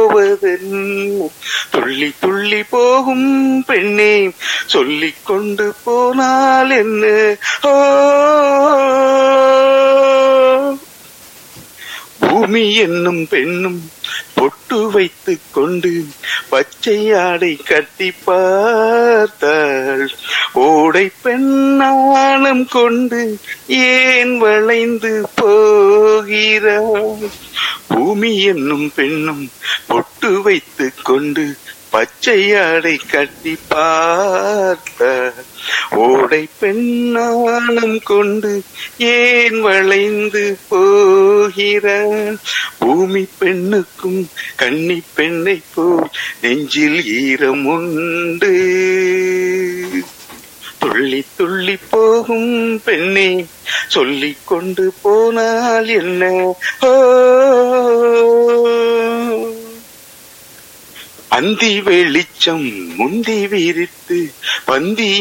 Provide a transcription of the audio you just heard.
போவதென்ன துள்ளி துள்ளி போகும் பெண்ணே சொல்லிக் கொண்டு போனால் என்ன ஓ பூமி என்னும் பெண்ணும் பொட்டு வைத்துக் கொண்டு பச்சை ஆடை கட்டி பார்த்தாள் ஓடை பெண்ணானம் கொண்டு ஏன் வளைந்து போகிறாள் பூமி என்னும் பெண்ணும் பொட்டு வைத்துக் கொண்டு பச்சை ஆடை கட்டி பார்த்தாள் ஓடை பெண்ணானம் கொண்டு ஏன் வளைந்து போகிறாள் பூமி பெண்ணுக்கும் கன்னி பெண்ணை போல் நெஞ்சில் ஈரம் உண்டு துள்ளி துள்ளி போகும் பெண்ணே சொல்லிக் கொண்டு போனால் என்ன ஓ அந்தி வெளிச்சம் முந்தி விரித்து பந்தி